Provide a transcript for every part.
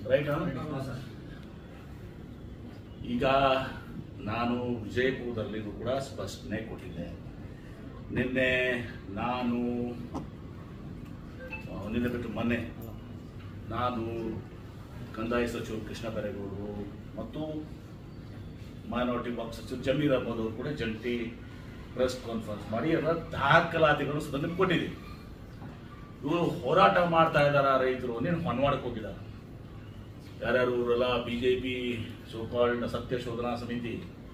Right ಈಗ ನಾನು ವಿಜಯಪುರದಲ್ಲಿಯೂ ಕೂಡ ಸ್ಪಷ್ಟನೆ ಕೊಟ್ಟಿದ್ದೆ ನಿನ್ನೆ ನಾನು ಆ, ನಿನ್ನೆ ಬಿಟ್ಟು ಮೊನ್ನೆ ನಾನು ಕಂದಾಯ ಸಚಿವರು ಕೃಷ್ಣ ಬೈರೇಗೌಡರು ಮತ್ತು ಮೈನಾರಿಟಿ ಬಾಕ್ಸ್ ಸಚಿವ ಜಮೀರ್ ಅಹಮದ್ ಅವರು ಕೂಡ ಜಂಟಿ ಪ್ರೆಸ್ ಕಾನ್ಫರೆನ್ಸ್ ಮಾಡಿ ಎಲ್ಲ ದಾಖಲಾತಿಗಳು ಸದನಕ್ಕೆ ಕೊಟ್ಟಿದ್ದೀವಿ ಇವರು ಹೋರಾಟ ಮಾಡ್ತಾ ಇದಾರ ರೈತರು ನೀನು ಹೊನ್ವಾಡಕ್ಕೆ ಹೋಗಿದ್ದಾರೆ ಯಾರ್ಯಾರು ಇವರೆಲ್ಲ ಬಿಜೆಪಿ ಸೋಕಾಲ್ಡ್ ಸತ್ಯ ಶೋಧನಾ ಸಮಿತಿ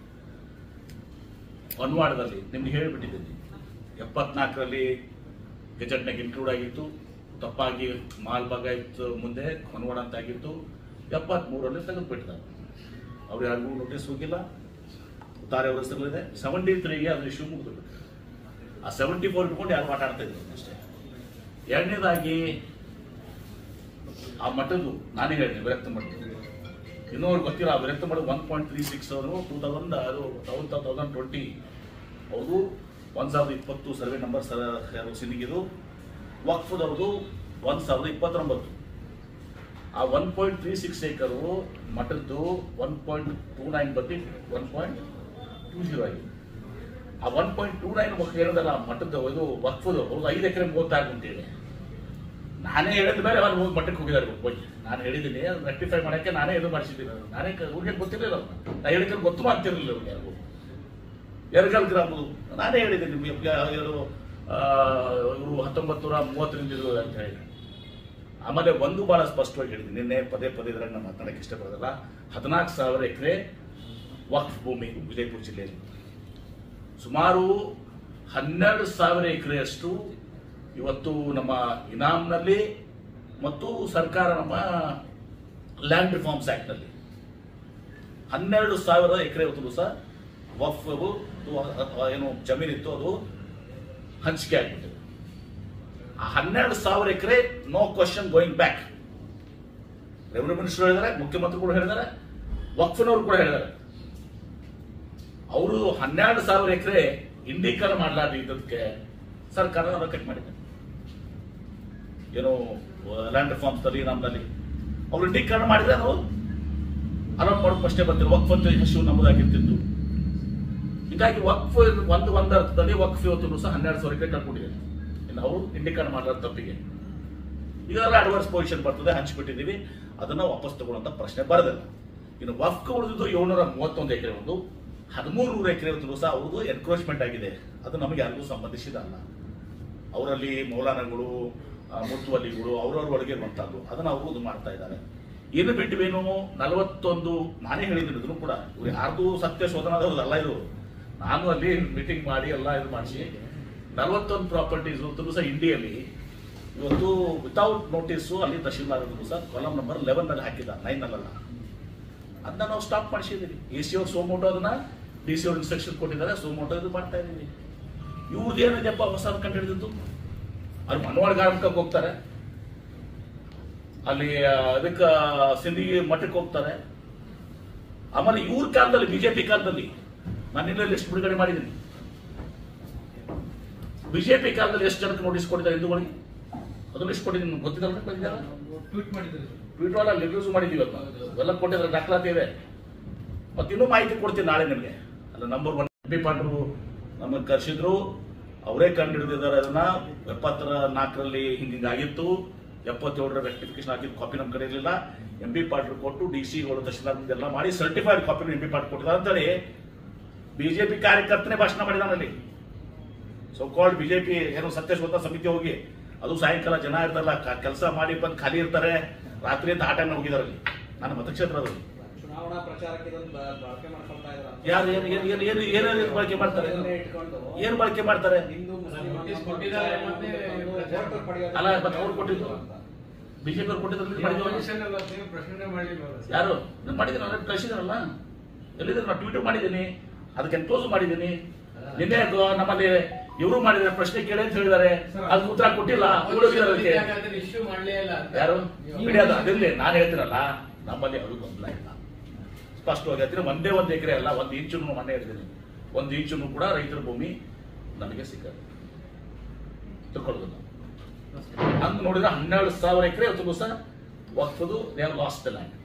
ಹೊನ್ವಾಡದಲ್ಲಿ ನಿಮ್ಗೆ ಹೇಳಿಬಿಟ್ಟಿದ್ದೀನಿ ಎಪ್ಪತ್ನಾಲ್ಕರಲ್ಲಿ ಗೆಜೆಟ್ನಾಗ ಇನ್ಕ್ಲೂಡ್ ಆಗಿತ್ತು ತಪ್ಪಾಗಿ ಮಾಲ್ಬಾಗ ಇತ್ತು ಮುಂದೆ ಹೊನ್ವಾಡ ಅಂತ ಆಗಿತ್ತು ಎಪ್ಪತ್ಮೂರರಲ್ಲಿ ತೆಗೆದುಬಿಟ್ಟಿದ್ದಾರೆ ಅವ್ರು ಯಾರಿಗೂ ನೋಟಿಸ್ ಹೋಗಿಲ್ಲ ತಾರೆ ಅವ್ರ ಹೆಸರಲ್ಲಿದೆ ಸೆವೆಂಟಿ ತ್ರೀಗೆ ಅದು ಇಶ್ಯೂ ಮುಗಿದು ಆ ಸೆವೆಂಟಿ ಫೋರ್ ಇಟ್ಕೊಂಡು ಯಾರು ಮಾತಾಡ್ತಾ ಇದ್ರು ಅಷ್ಟೇ ಎರಡನೇದಾಗಿ ಆ ಮಠದ್ದು ನಾನೇ ಹೇಳಿದೆ ವಿರಕ್ತ ಮಠದ್ದು ಇನ್ನೂ ಅವ್ರಿಗೆ ಗೊತ್ತಿಲ್ಲ ಆ ವಿರಕ್ತ ಮಠ ಒನ್ ಪಾಯಿಂಟ್ ತ್ರೀ ಸಿಕ್ಸ್ ಅವರು ಟೂ ತೌಸಂಡ್ ಅದು ತೌಸಂಡ್ ತೌಸಂಡ್ ಟ್ವೆಂಟಿ ಅವರು ಒಂದು ಸಾವಿರದ ಇಪ್ಪತ್ತು ಸರ್ವೆ ನಂಬರ್ ಸರ್ ಯಾರು ಸಿನಿಗಿದು ವಕ್ಫದವ್ರದ್ದು ಒಂದು ಸಾವಿರದ ಇಪ್ಪತ್ತೊಂಬತ್ತು ಆ one point three six acre ಮಠದ್ದು ಒನ್ ಪಾಯಿಂಟ್ ಟೂ ನೈನ್ ಬತ್ತಿ ಒನ್ ಪಾಯಿಂಟ್ ಟೂ ಜೀರೋ ಆಗಿದೆ ಆ ಒನ್ ಪಾಯಿಂಟ್ ಟೂ ನೈನ್ ಏನದಲ್ಲ ಮಠದ್ದು ಇದು ವಕ್ಫದು ಅವ್ರದ್ದು ಐದು ಎಕರೆ ಮೂವತ್ತಾರು ಅಂತೇಳಿ ನಾನೇ ಹೇಳಿದ ಮೇಲೆ ಅವ್ರು ಹೋಗಿ ಮಠಕ್ಕೆ ಹೋಗಿದ್ದಾರೆ ಹೋಗಿ ನಾನು ಹೇಳಿದ್ದೀನಿ ಅದು ರೆಕ್ಟಿಫೈ ಮಾಡೋಕ್ಕೆ ನಾನೇ ಇದು ಮಾಡಿಸಿದ್ದೀನಿ ಅದು. ನಾನೇ ಕ- ಊರಿಗೆ ಗೊತ್ತಿರಲಿಲ್ಲ ಅವ್ರನ್ನ ನಾ ಹೇಳಿದ್ರೆ ಗೊತ್ತು ಆಗ್ತಿರಲಿಲ್ಲ ಅವ್ರಿಗೆ ಯಾರಿಗೂ ಎರಗಲ್ ಗ್ರಾಮದು ನಾನೇ ಹೇಳಿದ್ದೀನಿ ನಿಮ್ಗೆ ಇವರು ಇವರು ಹತ್ತೊಂಬತ್ತು ನೂರ ಮೂವತ್ತರಿಂದ ಇದು ಅಂತ ಹೇಳಿ ಆಮೇಲೆ ಒಂದು ಬಹಳ ಸ್ಪಷ್ಟವಾಗಿ ಹೇಳಿದ್ದೀನಿ ನಿನ್ನೆ ಪದೇ ಪದೇ ಇದ್ರಾಗ ನಾನು ಮಾತನಾಡಕ್ಕೆ ಇಷ್ಟಪಡೋದಲ್ಲ ಹದಿನಾಲ್ಕು ಸಾವಿರ ಎಕರೆ ವಕ್ಫ್ ಭೂಮಿ ವಿಜಯಪುರ ಜಿಲ್ಲೆಯಲ್ಲಿ ಸುಮಾರು ಹನ್ನೆರಡು ಸಾವಿರ ಎಕರೆಯಷ್ಟು ಇವತ್ತು ನಮ್ಮ ಇನಾಮ್ನಲ್ಲಿ ಮತ್ತು ಸರ್ಕಾರ ನಮ್ಮ ಲ್ಯಾಂಡ್ ರಿಫಾರ್ಮ್ಸ್ ಆಕ್ಟ್ನಲ್ಲಿ ಹನ್ನೆರಡು ಸಾವಿರ ಎಕರೆ ಇವತ್ತು ಸಹ ವಫ್ ಏನು ಜಮೀನಿತ್ತು ಅದು ಹಂಚಿಕೆ ಆಗ್ಬಿಟ್ಟಿದೆ ಆ ಹನ್ನೆರಡು ಸಾವಿರ ಎಕರೆ no question going back revenue minister ಹೇಳಿದ್ದಾರೆ ಮುಖ್ಯಮಂತ್ರಿ ಕೂಡ ಹೇಳಿದ್ದಾರೆ ವಕ್ಫನವರು ಕೂಡ ಹೇಳಿದ್ದಾರೆ ಅವರು ಹನ್ನೆರಡು ಸಾವಿರ ಎಕರೆ ಇಂಡೀಕರಣ ಮಾಡಲಾರ್ದು ಇದ್ದದಕ್ಕೆ ಸರ್ಕಾರ ರೊಕ್ಕ ಮಾಡಿದೆ ಏನು ಲ್ಯಾಂಡ್ ರಿಫಾರ್ಮ್ಸ್ ನಲ್ಲಿ ನಮ್ಮಲ್ಲಿ ಅವ್ರು ಇಂಡೀಕರಣ ಮಾಡಿದ್ರೆ ನಾವು ಅಲೌಟ್ ಮಾಡೋಕೆ ಅಷ್ಟೇ ಬರ್ತಿಲ್ಲ ವಕ್ಫ್ ಅಂತ ಹೆಸರು ನಮ್ಮದಾಗಿರ್ತಿತ್ತು ಹೀಗಾಗಿ ವಕ್ಫ್ ಒಂದು ಒಂದು ಅರ್ಥದಲ್ಲಿ ವಕ್ಫ್ ಇವತ್ತು ಸಹ ಹನ್ನೆರಡು ಸಾವಿರ ಎಕರೆ ಕಳ್ಕೊಂಡಿದ್ದಾರೆ ಇನ್ನು ಅವರು ಇಂಡೀಕರಣ ಮಾಡಲಾರ ತಪ್ಪಿಗೆ ಇದೆಲ್ಲ ಅಡ್ವಾನ್ಸ್ ಪೊಸಿಷನ್ ಬರ್ತದೆ ಹಂಚಿಬಿಟ್ಟಿದ್ದೀವಿ ಅದನ್ನ ವಾಪಸ್ ತಗೊಳ್ಳುವಂತ ಪ್ರಶ್ನೆ ಬರದಿಲ್ಲ ಇನ್ನು ವಫ್ಕ್ ಉಳಿದಿದ್ದು ಏಳ್ನೂರ ಮೂವತ್ತೊಂದು ಎಕರೆ ಒಂದು ಹದಿಮೂರು ನೂರು ಎಕರೆ ಹೊತ್ತು ಸಹ ಅವ್ರದ್ದು ಎನ್ಕ್ರೋಚ್ಮೆಂಟ್ ಆಗಿದೆ ಅದು ನಮಗೆ ಯಾರಿಗೂ ಸಂಬಂಧಿಸಿದಲ್ಲ ಅವರಲ್ಲಿ ಮೌಲಾನಗಳು ಆ, ಮುತ್ತುವಲ್ಲಿಗಳು ಅವ್ರವ್ರ ಒಳಗೆ ಇರುವಂತಹದ್ದು ಅದನ್ನ ಅವರು ಇದು ಮಾಡ್ತಾ ಇದ್ದಾರೆ ಇನ್ನು ಬಿಟ್ಟವೇನು ನಲವತ್ತೊಂದು ನಾನೇ ಹೇಳಿದ್ದೀನಿ ಇದನ್ನು ಕೂಡ ಇವ್ರು ಯಾರ್ದು ಸತ್ಯ ಶೋಧನದಲ್ಲ ಇದು ನಾನು ಅಲ್ಲಿ ಮೀಟಿಂಗ್ ಮಾಡಿ ಎಲ್ಲ ಇದು ಮಾಡಿಸಿ ನಲವತ್ತೊಂದು ಪ್ರಾಪರ್ಟೀಸ್ ಇವತ್ತು ಸಹ ಇಂಡಿಯಲ್ಲಿ ಇವತ್ತು ವಿತೌಟ್ ನೋಟಿಸು ಅಲ್ಲಿ ತಹಶೀಲ್ದಾರ್ ಸಹ ಕಾಲಮ್ ನಂಬರ್ ಲೆವೆನ್ ನಲ್ಲಿ ಹಾಕಿದ ನೈನ್ ಅಲ್ಲ ಅದನ್ನ ನಾವು ಸ್ಟಾಪ್ ಮಾಡಿಸಿದ್ದೀವಿ ಎ ಸಿ ಅವ್ರು ಸೋಮೋಟೋ ಅದನ್ನ ಡಿ ಸಿ ಅವ್ರು ಇನ್ಸ್ಟ್ರಕ್ಷನ್ ಕೊಟ್ಟಿದ್ದಾರೆ ಸೋಮೋಟೋ ಇದು ಮಾಡ್ತಾ ಇದ್ದೀವಿ ಇವ್ರದ್ದು ಏನಿದೆಪ್ಪ ಹೊಸ ಕಂಡು ಹಿಡಿದಿದ್ದು ಅವ್ರು ಮನವಾಡ ಗಾರ್ಮಕ್ಕೆ ಹೋಗ್ತಾರೆ ಅಲ್ಲಿ ಅದಕ್ಕೆ ಸಿಂಧಿಗೆ ಮಠಕ್ಕೆ ಹೋಗ್ತಾರೆ ಆಮೇಲೆ ಇವ್ರ ಕಾಲದಲ್ಲಿ ಬಿಜೆಪಿ ಕಾಲದಲ್ಲಿ ನಾನು ನಿನ್ನೆ ಲಿಸ್ಟ್ ಬಿಡುಗಡೆ ಮಾಡಿದ್ದೀನಿ ಬಿಜೆಪಿ ಕಾಲದಲ್ಲಿ ಎಷ್ಟು ಜನಕ್ಕೆ ನೋಟಿಸ್ ಕೊಟ್ಟಿದ್ದಾರೆ ಹಿಂದೂಗಳಿಗೆ ಅದು ಲಿಸ್ಟ್ ಕೊಟ್ಟಿದ್ದೀನಿ ಗೊತ್ತಿದ್ದಲ್ಲ ಬಂದಿದ್ದಾರೆ ಟ್ವೀಟ್ ಮಾಡಿದ್ರು ಟ್ವೀಟ್ ಎಲ್ಲ ರಿವ್ಯೂಸ್ ಮಾಡಿದ್ದೀವಿ ಅದನ್ನ ಎಲ್ಲ ಕೊಟ್ಟಿದ್ರೆ ದಾಖಲಾತಿ ಇದೆ ಮತ್ತೆ ಇನ್ನೂ ಮಾಹಿತಿ ಕೊಡ್ತೀನಿ ನಾಳೆ ನಿಮಗೆ ಅಲ್ಲ ನಂಬರ್ ಒನ್ ಬಿ ಪಾಂಡ್ರು ನಮಗೆ ಕರೆಸಿದ್ರು ಅವರೇ ಕಂಡು ಹಿಡಿದಿದ್ದಾರೆ ಅದನ್ನ ಎಪ್ಪತ್ತರ ನಾಲ್ಕರಲ್ಲಿ ಹಿಂಗಿಂಗ್ ಆಗಿತ್ತು ಎಪ್ಪತ್ತೇಳರ ರೆಕ್ಟಿಫಿಕೇಶನ್ ಆಗಿದ್ದು ಕಾಪಿ ನಮ್ಮ ಕಡೆ ಇರಲಿಲ್ಲ ಎಂ ಬಿ ಪಾಟ್ರು ಕೊಟ್ಟು ಡಿ ಸಿ ಗಳು ತಹಶೀಲ್ದಾರ್ ಎಲ್ಲ ಮಾಡಿ ಸರ್ಟಿಫೈಡ್ ಕಾಪಿ ಎಂ ಬಿ ಪಾಟ್ ಕೊಟ್ಟಿದ್ದಾರೆ ಅಂತೇಳಿ ಬಿಜೆಪಿ ಕಾರ್ಯಕರ್ತನೇ ಭಾಷಣ ಮಾಡಿದಾನಲ್ಲಿ ಸೊ ಕಾಲ್ಡ್ ಬಿಜೆಪಿ ಏನು ಸತ್ಯಶೋಧ ಸಮಿತಿ ಹೋಗಿ ಅದು ಸಾಯಂಕಾಲ ಜನ ಇರ್ತಾರಲ್ಲ ಕೆಲಸ ಮಾಡಿ ಬಂದು ಖಾಲಿ ಇರ್ತಾರೆ ರಾತ್ರಿ ಅಂತ ಆ ಟೈಮ್ ಹೋಗಿದ್ದಾರೆ ಅಲ್ಲಿ ನನ್ನ ಮತಕ್ಷೇತ್ರದಲ್ಲಿ ಚುನಾವಣಾ ಪ್ರಚಾರಕ್ಕೆ ಇದೊಂದು ಬ- ಬಳಕೆ ಮಾಡ್ಕೊಳ್ತಾ ಇದ್ದಾರೆ ಯಾರು ಏನು ಏನು ಏನು ಏನು ಏನೇನು ಬಳಕೆ ಮಾಡ್ತಾರೆ ಇದನ್ನೇ ಇಟ್ಕೊಂಡು ಏನು ಬಳಕೆ ಮಾಡ್ತಾರೆ ಹಿಂದೂ ಮುಸ್ಲಿಂ ನೋಟಿಸ್ ಅನ್ನೋ ಕೊಟ್ಟಿದ್ದಾರೆ ವಿಚಾರವನ್ನು ಮತ್ತೆ ಇಟ್ಕೊಂಡು ಪ್ರಚಾರ voter ಪಡೆಯೋದಕ್ಕೆ ಅಲ್ಲ ಮತ್ತೆ ಅವ್ರು ಕೊಟ್ಟಿದ್ದು ಬಿಜೆಪಿ ಅವ್ರು ಕೊಟ್ಟಿದ್ರು ಮಾಡಿದ್ರು ಪ್ರಶ್ನೆ ಮಾಡಲಿಲ್ಲ ಯಾರು ನಾನು ಮಾಡಿದ್ದೀನಿ ನಾನು ಕಳಿಸಿದಾರಲ್ಲ ಎಲ್ಲಿದ್ದಾರೆ ನಾನು ಟ್ವೀಟ್ ಮಾಡಿದ್ದೀನಿ ಅದಕ್ಕೆ ಎನ್ಕ್ಲೋಸ್ ಮಾಡಿದ್ದೀನಿ ನಿನ್ನೆ ಅದು ನಮ್ಮಲ್ಲಿ ಇವರು ಮಾಡಿದ್ದಾರೆ ಪ್ರಶ್ನೆ ಕೇಳಿ ಅಂತ ಹೇಳಿದ್ದಾರೆ ಅದಕ್ಕೆ ಉತ್ತರ ಕೊಟ್ಟಿಲ್ಲ ಉಳಿದಿದ್ದಾರೆ ಅದಕ್ಕೆ ಇಶ್ಯೂ ಮಾಡಲೇ ಇಲ್ಲ ಅಂತ. ಯಾರು ನೀವು- ಬಿಡಿ ಅದು ಅದಿರ್ಲಿ ನಾನು ಹೇಳ್ತೀನಲ್ಲ ನಮ್ಮಲ್ಲಿ ಅದು ಗೊಂದಲ ಇಲ್ಲ ಸ್ಪಷ್ಟವಾಗಿ ಹೇಳ್ತೀನಿ ಒಂದೇ ಒಂದು ಎಕರೆ ಅಲ್ಲ ಒಂದು ಇಂಚು ಮನೆ ಹೇಳ್ತೀನಿ ಒಂದು ಇಂಚು ಕೂಡ ರೈತರ ಭೂಮಿ ನಮಗೆ ಸಿಕ್ಕದು ತಿಳ್ಕೊಳ್ಳೋದು ನಾವು. ಹಂಗ್ ನೋಡಿದ್ರೆ ಹನ್ನೆರಡು ಸಾವಿರ ಎಕರೆ ಇವತ್ತು ಸಹ ವಕ್ಫದು they have lost the land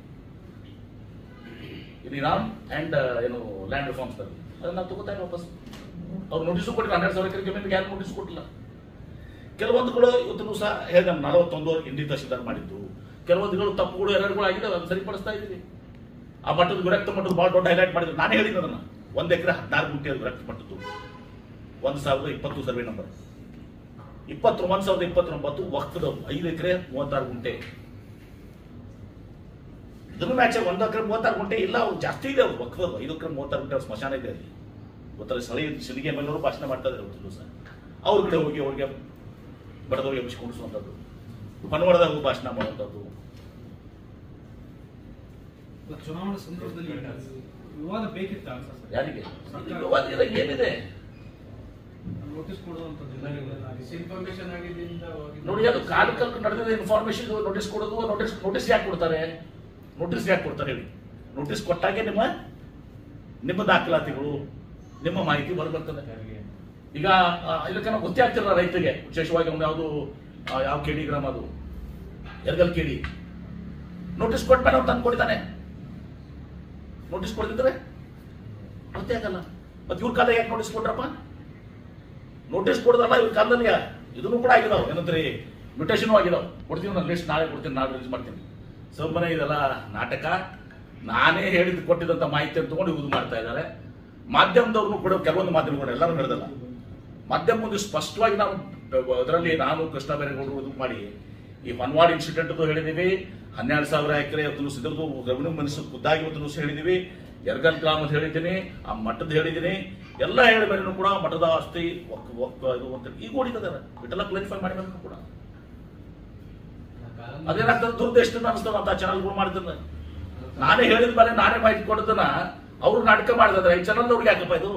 ಇದು ಇರಾನ್ ಅಂಡ್ ಏನು ಲ್ಯಾಂಡ್ ರಿಫಾರ್ಮ್ಸ್ ಅದನ್ನ ನಾವು ತಗೋತಾರೆ ವಾಪಸ್ ಅವ್ರು ನೋಟಿಸು ಕೊಟ್ಟಿಲ್ಲ ಹನ್ನೆರಡು ಸಾವಿರ ಎಕರೆ ಜಮೀನಿಗೆ ಯಾರು ನೋಟಿಸ್ ಕೊಟ್ಟಿಲ್ಲ ಕೆಲವೊಂದುಗಳು ಇವತ್ತು ಸಹ ಹೇಳಿದ ನಲವತ್ತೊಂದು ಇಂಡಿ ತಹಶೀಲ್ದಾರ್ ಮಾಡಿದ್ದು ಕೆಲವೊಂದುಗಳು ತಪ್ಪುಗಳು ಎರಡುಗಳು ಆಗಿದೆ ಅದನ್ನು ಸರಿಪಡಿಸ್ತಾ ಇದ್ದೀವಿ ಆ ಮಟ್ಟದ ವಿರಕ್ತ ಮಟ್ಟದ ಭಾಳ ದೊಡ್ಡ ಹೈಲೈಟ್ ಮಾಡಿದ್ರು ನಾನೇ ಹೇಳಿದ್ದೆ ಅದನ್ನ ಒಂದು ಎಕರೆ ಹದಿನಾರು ಗುಂಟೆ ಅದು ವಿರಕ್ತ ಮಟ್ಟದ್ದು ಒಂದು ಸಾವಿರದ ಇಪ್ಪತ್ತು ಸರ್ವೆ ನಂಬರ್ ಇಪ್ಪತ್ತು ಒಂದು ಸಾವಿರದ ಇಪ್ಪತ್ತೊಂಬತ್ತು ವಕ್ತದ ಐದು ಎಕರೆ ಮೂವತ್ತಾರು ಗುಂಟೆ ಇದನ್ನು ಮ್ಯಾಚ್ ಒಂದು ಎಕರೆ ಮೂವತ್ತಾರು ಗುಂಟೆ ಇಲ್ಲ ಅವ್ರು ಜಾಸ್ತಿ ಇದೆ ಅವ್ರು ವಕ್ತದ ಐದು ಎಕರೆ ಮೂವತ್ತಾರು ಗುಂಟೆ ಅವ್ರ ಸ್ಮಶಾನ ಇದೆ ಅಲ್ಲಿ ಗೊತ್ತಲ್ಲ ಸ್ಥಳೀಯ ಸಿಲಿಗೆ ಮೇಲವರು ಭಾಷಣ ಮಾಡ್ತಾ ಇದ್ದಾರೆ ಇವತ್ತು ದಿವಸ ಅವ್ರ ಕಡೆ ಹೋಗಿ ಅವ್ರಿಗೆ ಬಡದವ್ರಿಗೆ ಎಬ್ಬಿಸಿಕೊಂಡಿಸುವಂಥದ್ದು ಪನವಡದಾಗ ಹೋಗಿ ಭಾಷಣ ಮಾಡುವಂಥದ್ದು ಅಲ್ಲ, ಚುನಾವಣೆ ಸಂದರ್ಭದಲ್ಲಿ ವಿವಾದ ಬೇಕಿತ್ತ ಅಂತ ಸರ್ ಯಾರಿಗೆ ವಿವಾದ ಏನಿದೆ ನೋಟಿಸ್ ಕೊಡುವಂಥದ್ದು ಇನ್ಫಾರ್ಮೇಶನ್ ಆಗಿದ್ದರಿಂದ ನೋಡಿ ಅದು ಕಾಲಕ್ಕೆ ನಡೆದಿದೆ ಇನ್ಫಾರ್ಮೇಶನ್ ನೋಟಿಸ್ ಕೊಡೋದು ನೋಟಿಸ್ ನೋಟಿಸ್ ಯಾಕೆ ಕೊಡ್ತಾರೆ ನೋಟಿಸ್ ಯಾಕೆ ಕೊಡ್ತಾರೆ ಹೇಳಿ ನೋಟಿಸ್ ಕೊಟ್ಟಾಗೆ ನಿಮ್ಮ ನಿಮ್ಮ ದಾಖಲಾತಿಗಳು ನಿಮ್ಮ ಮಾಹಿತಿ ಬರಬರ್ತದೆ ಈಗ ಆ, ಇದಕ್ಕೆ ನಾವು ಗೊತ್ತೇ ಆಗ್ತಿರಲ್ಲ ರೈತರಿಗೆ ವಿಶೇಷವಾಗಿ ಅವ್ನು ಯಾವುದು ಆ, ಯಾವ ಕೆಡಿ ಗ್ರಾಮ ಅದು ಎರಗಲ್ ಕೆಡಿ ನೋಟಿಸ್ ಕೊಟ್ಮೇಲೆ ಅವ್ನು ತಂದು ಕೊಡ್ತಾನೆ ನೋಟಿಸ್ ಕೊಡ್ತಿದ್ರೆ ಗೊತ್ತೇ ಆಗಲ್ಲ ಮತ್ತೆ ಇವ್ರ ಕಾಲ ಯಾಕೆ ನೋಟಿಸ್ ಕೊಟ್ರಪ್ಪ ನೋಟಿಸ್ ಕೊಡದಲ್ಲ ಇವ್ರ ಕಾಲದಲ್ಲಿ ಇದನ್ನು ಕೂಡ ಆಗಿದಾವ ಏನಂದ್ರೆ ಮ್ಯೂಟೇಷನ್ ಆಗಿದಾವ ಕೊಡ್ತೀನಿ ನಾನು ಲಿಸ್ಟ್ ನಾಳೆ ಕೊಡ್ತೀನಿ ನಾಳೆ ರಿಲೀಸ್ ಮಾಡ್ತೀನಿ ಸುಮ್ಮನೆ ಇದೆಲ್ಲ ನಾಟಕ ನಾನೇ ಹೇಳಿದ್ ಕೊಟ್ಟಿದ್ದಂತ ಮಾಹಿತಿಯನ್ನು ತಗೊಂಡು ಯೂಸ್ ಮಾಡ್ತಾ ಇದ್ದಾರೆ ಮಾಧ್ಯಮದವ್ರನ್ನು ಕೂಡ ಕೆಲವೊಂದು ಮಾಧ್ಯಮಗಳು ಎಲ್ಲರೂ ನಡೆದಲ್ಲ ಮಾಧ್ಯಮ ಮುಂದೆ ಸ್ಪಷ್ಟವಾಗಿ ನಾವು ಅದರಲ್ಲಿ ನಾನು ಕೃಷ್ಣ ಬೈರೇಗೌಡರು ಇದು ಮಾಡಿ ಈ ಮನ್ವಾಡ್ ಇನ್ಸಿಡೆಂಟ್ ಹೇಳಿದೀವಿ ಹನ್ನೆರಡು ಸಾವಿರ ಎಕರೆ ಅದನ್ನು ಸಿದ್ಧದ್ದು ರೆವೆನ್ಯೂ ಮಿನಿಸ್ಟರ್ ಖುದ್ದಾಗಿ ಇವತ್ತು ಹೇಳಿದೀವಿ ಯರ್ಗಲ್ ಗ್ರಾಮದ ಹೇಳಿದ್ದೀನಿ ಆ ಮಠದ ಹೇಳಿದ್ದೀನಿ ಎಲ್ಲ ಹೇಳಿದ ಮೇಲೂ ಕೂಡ ಮಠದ ಆಸ್ತಿ ಒಕ್ ಒಕ್ ಇದು ಅಂತ ಈಗ ಓಡಿದ್ದಾರೆ ಇಟ್ಟೆಲ್ಲ ಕ್ಲಾರಿಫೈ ಮಾಡಬೇಕು ಕೂಡ ಅದೇನಾಗ್ತದೆ ದುರ್ದೇಶದಿಂದ ಅನಿಸ್ತದ ಅಂತ ಚಾನಲ್ಗಳು ಮಾಡಿದ್ರೆ ನಾನೇ ಹೇಳಿದ ಮೇಲೆ ನಾನೇ ಮಾಹಿತಿ ಕೊಡೋದನ್ನ ಅವ್ರು ನಾಟಕ ಮಾಡಿದ್ರೆ ಈ ಚಾನಲ್ದವ್ರಿಗೆ ಯಾಕಪ್ಪ ಇದು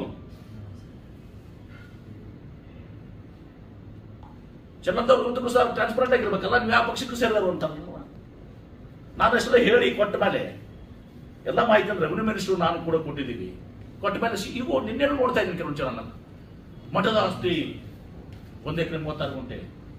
ಚಾನಲ್ದವ್ರು ಸಹ ಟ್ರಾನ್ಸ್ಪರೆಂಟ್ ಆಗಿರ್ಬೇಕಲ್ಲ ನೀವು ಯಾವ ಪಕ್ಷಕ್ಕೂ ಸೇರಿದವರು ಅಂತ ನಾನು ಅಷ್ಟೆಲ್ಲ ಹೇಳಿ ಕೊಟ್ಟ ಮೇಲೆ ಎಲ್ಲ ಮಾಹಿತಿಯನ್ನು ರೆವೆನ್ಯೂ ಮಿನಿಸ್ಟರ್ ನಾನು ಕೂಡ ಕೊಟ್ಟಿದ್ದೀವಿ ಕೊಟ್ಟ ಮೇಲೆ ಸಿ- ಇವು ನಿನ್ನೆನೂ ನೋಡ್ತಾ ಇದ್ದೀನಿ ಕೆಲವು ಚಾನಲ್ ಮಠದ ಆಸ್ತಿ ಒಂದು ಎಕರೆ ಮೂವತ್ತಾರು ಗುಂಟೆ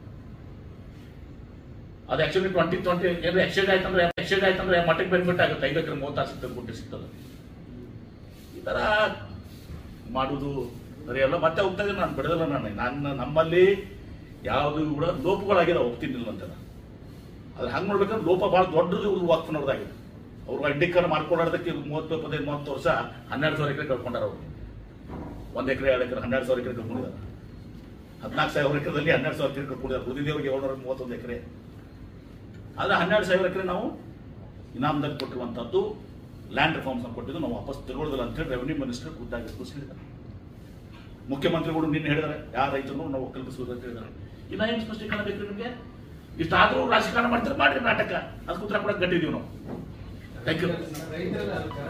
ಅದು ಆಕ್ಚುಲಿ ಟ್ವೆಂಟಿ ಟ್ವೆಂಟಿ ಏನು ಎಕ್ಸ್ಚೇಂಜ್ ಆಯ್ತಂದ್ರೆ ಎಕ್ಸ್ಚೇಂಜ್ ಆಯ್ತಂದ್ರೆ ಮಠಕ್ಕೆ ಬೆನಿಫಿಟ್ ಆಗುತ್ತೆ ಐದು ಎಕರೆ ಮೂವತ್ತಾರು ಸಿಗ್ತದೆ ಗುಂಟೆ ಸಿಗ್ತದೆ ಈ ತರ ಮಾಡುವುದು ಸರಿ ಅಲ್ಲ ಮತ್ತೆ ಹೋಗ್ತಾ ಇದ್ದೀನಿ ನಾನು ಬಿಡೋದಿಲ್ಲ ನಾನು ನನ್ನ ನಮ್ಮಲ್ಲಿ ಯಾವುದು ಕೂಡ ಲೋಪಗಳಾಗಿದೆ ಹೋಗ್ತಿದ್ದಿಲ್ಲ ಅಂತ ಅದ್ರ ಹಂಗೆ ನೋಡ್ಬೇಕಂದ್ರೆ ಲೋಪ ಭಾಳ ದೊಡ್ಡದು ಇವ್ರು ವಾಕ್ಫನವ್ರದಾಗಿದೆ ಅವ್ರು ಅಡ್ಡಿಕರ ಮಾಡ್ಕೊಳ್ಳೋದಕ್ಕೆ ಮೂವತ್ತು ಪದೇ ಮೂವತ್ತು ವರ್ಷ ಹನ್ನೆರಡು ಸಾವಿರ ಎಕರೆ ಕಳ್ಕೊಂಡಾರ ಅವರು ಒಂದು ಎಕರೆ ಎರಡು ಎಕರೆ ಹನ್ನೆರಡು ಸಾವಿರ ಎಕರೆ ಕಳ್ಕೊಂಡಿದ್ದಾರೆ ಹದಿನಾಲ್ಕು ಸಾವಿರ ಎಕರೆದಲ್ಲಿ ಹನ್ನೆರಡು ಸಾವಿರ ಎಕರೆ ಕಳ್ಕೊಂಡಿದ್ದಾರೆ ಉಳಿದಿದ್ದವ್ರಿಗೆ ಏಳ್ನೂರ ಮೂವತ್ತೊಂದು ಎಕರೆ ಆದ್ರೆ ಹನ್ನೆರಡು ಸಾವಿರ ಎಕರೆ ನಾವು ಇನಾಮದಲ್ಲಿ ಕೊಟ್ಟಿರುವಂಥದ್ದು ಲ್ಯಾಂಡ್ ರಿಫಾರ್ಮ್ಸ್ ಕೊಟ್ಟಿದ್ದು ನಾವು ವಾಪಸ್ ತಗೊಳ್ಳೋದಿಲ್ಲ ಅಂತ ಹೇಳಿ ರೆವೆನ್ಯೂ ಮಿನಿಸ್ಟರ್ ಖುದ್ದಾಗಿ ಹೇಳಿದ್ದಾರೆ ಮುಖ್ಯಮಂತ್ರಿಗಳು ನಿನ್ನೆ ಹೇಳಿದ್ದಾರೆ ಯಾರ ರೈತರು ನಾವು ಕಲ್ಪಿಸುವುದು ಅಂತ ಹೇಳಿದ್ದಾರೆ ಇನ್ನ ಏನು ಸ್ಪಷ್ಟೀಕರಣ ಬೇಕು ನಿಮಗೆ ಇಷ್ಟಾದ್ರೂ ರಾಜಕಾರಣ ಮಾಡ್ತಾರೆ ಮಾಡ್ರಿ ನಾಟಕ ಅದಕ್ಕೆ ಉತ್ತರ ಕೂಡ ಗಟ್ಟಿದೀವಿ ನಾವು ಥ್ಯಾಂಕ್ ಯು ರೈತರ